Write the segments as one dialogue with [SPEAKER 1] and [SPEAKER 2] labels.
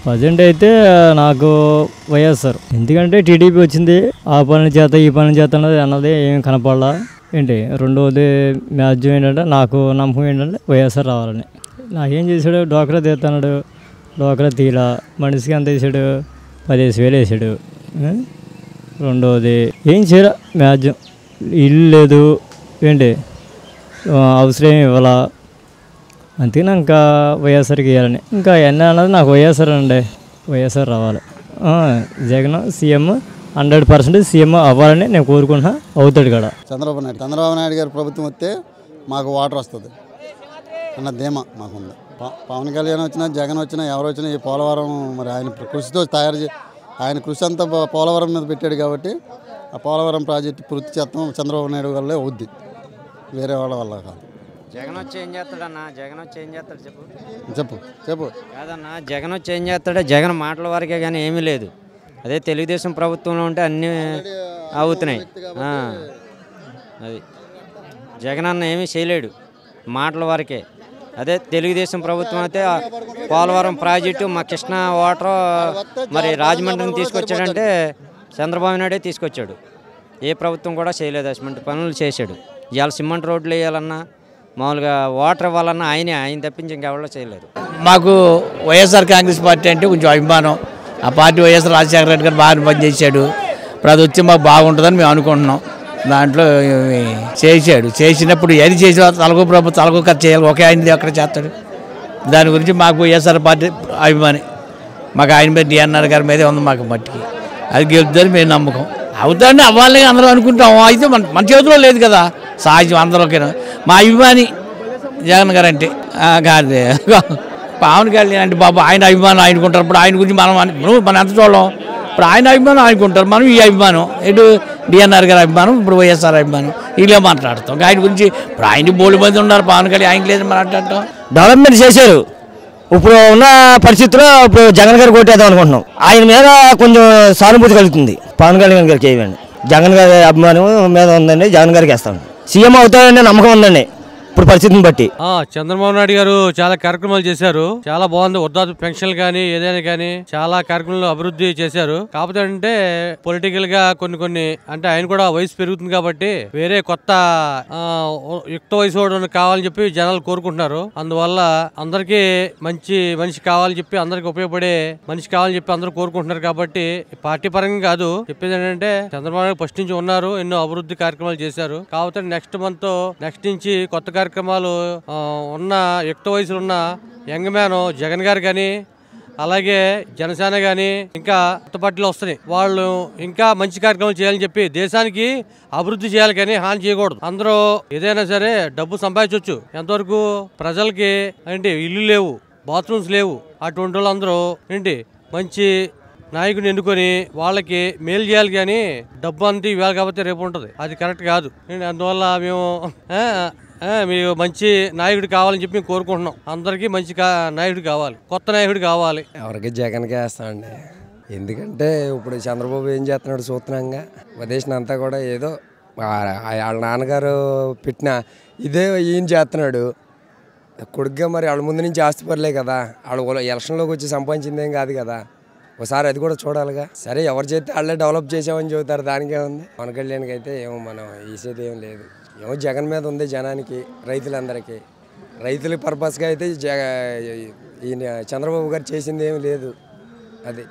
[SPEAKER 1] Present అయితే నాకు వైఎస్ఆర్ ఎందుకంటే టీడీపీ వచ్చింది ఆ పని చేత ఈ పని చేత అన్నది అన్నది ఏం కనపడలా ఏంటి రెండవది మ్యాథ్యం ఏంటంటే నాకు నమ్మకం ఏంటంటే వైఎస్ఆర్ రావాలని నాకేం చేశాడు డోక్రా తీస్తున్నాడు డోక్రా తీలా మనిషికి ఎంత వేసాడు పదిహేను వేలు వేసాడు ఆ? రెండవది ఏం చేయరా మ్యాథ్యం ఇల్లు లేదు ఏంటి ఆ, అవసరం ఏమి ఇవ్వాలా అంతేనా ఇంకా వైఎస్ఆర్కి ఇవ్వాలని ఇంకా ఎన్న అన్నది నాకు వైఎస్ఆర్ అండి వైఎస్ఆర్ రావాలి ఆ, Jagan CM hundred percent CM అవ్వాలని నేను కోరుకుంటున్నా అవుతాడు కూడా
[SPEAKER 2] చంద్రబాబు నాయుడు చంద్రబాబు నాయుడు గారి ప్రభుత్వం వస్తే మాకు వాటర్ వస్తుంది అన్న ధీమా మాకుంది ప- పవన్ కళ్యాణ్ వచ్చినా జగన్ వచ్చినా ఎవరు వచ్చినా ఈ పోలవరం మరి ఆయన కృషితో తయారు చే ఆయన కృషి అంతా పో- పోలవరం మీద పెట్టాడు కాబట్టి ఆ పోలవరం ప్రాజెక్టు పూర్తి చేస్తాం చంద్రబాబు నాయుడు వల్లే అవుద్ది వేరే వాళ్ళ వల్ల కాదు
[SPEAKER 3] జగన్ వచ్చి ఏం చేస్తాడన్నా జగన్ వచ్చి ఏం చేస్తాడు చెప్పు
[SPEAKER 2] చెప్పు చెప్పు
[SPEAKER 3] కాదన్నా జగన్ వచ్చి ఏం చేస్తాడు జగన్ మాటల వరకే కానీ ఏమీ లేదు అదే తెలుగుదేశం ప్రభుత్వంలో ఉంటే అన్నీ అవుతున్నాయి ఆ, అది జగన్ అన్న ఏమీ చేయలేడు మాటల వరకే అదే తెలుగుదేశం ప్రభుత్వం అయితే ఆ పోలవరం ప్రాజెక్టు మా కృష్ణా వాటర్ మరి రాజమండ్రిని తీసుకొచ్చాడంటే చంద్రబాబు నాయుడే తీసుకొచ్చాడు ఏ ప్రభుత్వం కూడా చేయలేదు అటువంటి పనులు చేశాడు ఇవాళ సిమెంట్ రోడ్లు వేయాలన్నా మామూలుగా వాటర్ ఇవ్వాలన్నా ఆయనే ఆయన తప్పించి ఇంకెవరో చేయలేరు
[SPEAKER 4] మాకు వైఎస్ఆర్ కాంగ్రెస్ పార్టీ అంటే కొంచెం అభిమానం ఆ పార్టీ వైఎస్ రాజశేఖర రెడ్డి గారు బాగా పనిచేశాడు ఇప్పుడు అది వచ్చి మాకు బాగుంటుందని మేము అనుకుంటున్నాం దాంట్లో ఇవి చేశాడు చేసినప్పుడు ఏది చేసి తలగో ప్రభుత్వం తలగో ఖర్చు చేయాలి ఒకే ఆయన అక్కడ చేస్తాడు దాని గురించి మాకు వైఎస్ఆర్ పార్టీ అభిమాని మాకు ఆయన మీద డిఎన్ఆర్ గారి మీదే ఉంది మాకు మట్టికి అది గెలుద్దని మేము నమ్మకం అవుతాడని అవ్వాలని అందరూ అనుకుంటాం అయితే మన మన చేతిలో లేదు కదా సహజం అందరికీ మా అభిమాని జగన్ గారు అంటే ఆ, కాదు పవన్ కళ్యాణ్ అంటే బాబు ఆయన అభిమానం ఆయనకుంటారు ఇప్పుడు ఆయన గురించి మనం అను- ఇప్పుడు మనం ఎంత చూడడం ఇప్పుడు ఆయన అభిమానం ఆయనకుంటారు మనం ఈ అభిమానం ఇటు డిఎన్ఆర్ గారి అభిమానం ఇప్పుడు వైఎస్ఆర్ అభిమానం వీళ్ళే మాట్లాడతాం ఇంకా ఆయన గురించి ఇప్పుడు ఆయన బోలు మంది ఉన్నారు పవన్ కళ్యాణ్ ఆయనకి లేదు మాట్లాడటం
[SPEAKER 5] డెవలప్మెంట్ చేశారు ఇప్పుడు ఉన్న పరిస్థితిలో ఇప్పుడు జగన్ గారు కొట్టేద్దాం అనుకుంటున్నాం ఆయన మీద కొంచెం సానుభూతి కలుగుతుంది పవన్ కళ్యాణ్ గారికి వేయండి జగన్ గారి అభిమానం మీద ఉందండి జగన్ గారికి వేస్తాం సీఎం అవుతాడని నమ్మకం ఉందండి ఇప్పుడు పరిస్థితిని బట్టి
[SPEAKER 6] ఆ చంద్రబాబు నాయుడు గారు చాలా కార్యక్రమాలు చేశారు చాలా బాగుంది వృద్ధాప్య పెన్షన్లు కానీ ఏదైనా కానీ చాలా కార్యక్రమాలు అభివృద్ధి చేశారు కాకపోతే అంటే పొలిటికల్ గా కొన్ని కొన్ని అంటే ఆయన కూడా వయసు పెరుగుతుంది కాబట్టి వేరే కొత్త ఆ, యుక్త వయసు వాడు కావాలని చెప్పి జనాలు కోరుకుంటున్నారు అందువల్ల అందరికీ మంచి మనిషి కావాలని చెప్పి అందరికి ఉపయోగపడే మనిషి కావాలని చెప్పి అందరూ కోరుకుంటున్నారు కాబట్టి పార్టీ పరంగా కాదు చెప్పేది ఏంటంటే చంద్రబాబు నాయుడు ఫస్ట్ నుంచి ఉన్నారు ఎన్నో అభివృద్ధి కార్యక్రమాలు చేశారు కాకపోతే నెక్స్ట్ మంత్ నెక్స్ట్ నుంచి కొత్త కార్యక్రమాలు ఆ, ఉన్న యుక్త వయసులో ఉన్న యంగ్ మ్యాన్ జగన్ గారు కానీ అలాగే జనసేన కానీ ఇంకా కొత్త పార్టీలు వస్తున్నాయి వాళ్ళు ఇంకా మంచి కార్యక్రమాలు చేయాలని చెప్పి దేశానికి అభివృద్ధి చేయాలి కానీ హాని చేయకూడదు అందరూ ఏదైనా సరే డబ్బు సంపాదించవచ్చు ఎంతవరకు ప్రజలకి ఏంటి ఇల్లు లేవు బాత్రూమ్స్ లేవు అటువంటి వాళ్ళందరూ ఏంటి మంచి నాయకుని ఎన్నుకొని వాళ్ళకి మేలు చేయాలి కానీ డబ్బు అంతా ఇవాళ కాబట్టి రేపు ఉంటుంది అది కరెక్ట్ కాదు ఏంటి అందువల్ల మేము ఆ, ఆ, మీరు మంచి నాయకుడు కావాలని చెప్పి మేము కోరుకుంటున్నాం అందరికీ మంచి కా నాయకుడు కావాలి కొత్త నాయకుడు కావాలి
[SPEAKER 7] ఎవరికి జగన్కే వేస్తామండి ఎందుకంటే ఇప్పుడు చంద్రబాబు ఏం చేస్తున్నాడు చూస్తున్నాంగా ఉద్దేశం అంతా కూడా ఏదో ఆ- వాళ్ళ నాన్నగారు పెట్టిన ఇదే ఈయన చేస్తున్నాడు కొడుగ్గా మరి వాళ్ళ ముందు నుంచి ఆస్తిపరలే కదా వాళ్ళు ఓ- ఎలక్షన్లోకి వచ్చి సంపాదించిందేం కాదు కదా ఒకసారి అది కూడా చూడాలిగా సరే ఎవరు చేస్తే వాళ్ళే డెవలప్ చేసామని చెబుతారు దానికే ఉంది పవన్ కళ్యాణ్కి అయితే ఏమో మనం ఈసేది ఏం లేదు ఏమో జగన్ మీద ఉంది జనానికి రైతులందరికీ రైతుల పర్పస్గా అయితే జగ ఈయన చంద్రబాబు గారు చేసింది ఏమీ లేదు అది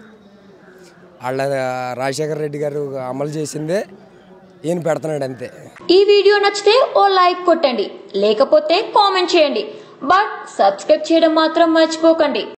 [SPEAKER 7] వాళ్ళ రాజశేఖర రెడ్డి గారు అమలు చేసిందే ఈయన పెడుతున్నాడు అంతే
[SPEAKER 8] ఈ వీడియో నచ్చితే ఓ లైక్ కొట్టండి లేకపోతే కామెంట్ చేయండి బట్ సబ్స్క్రైబ్ చేయడం మాత్రం మర్చిపోకండి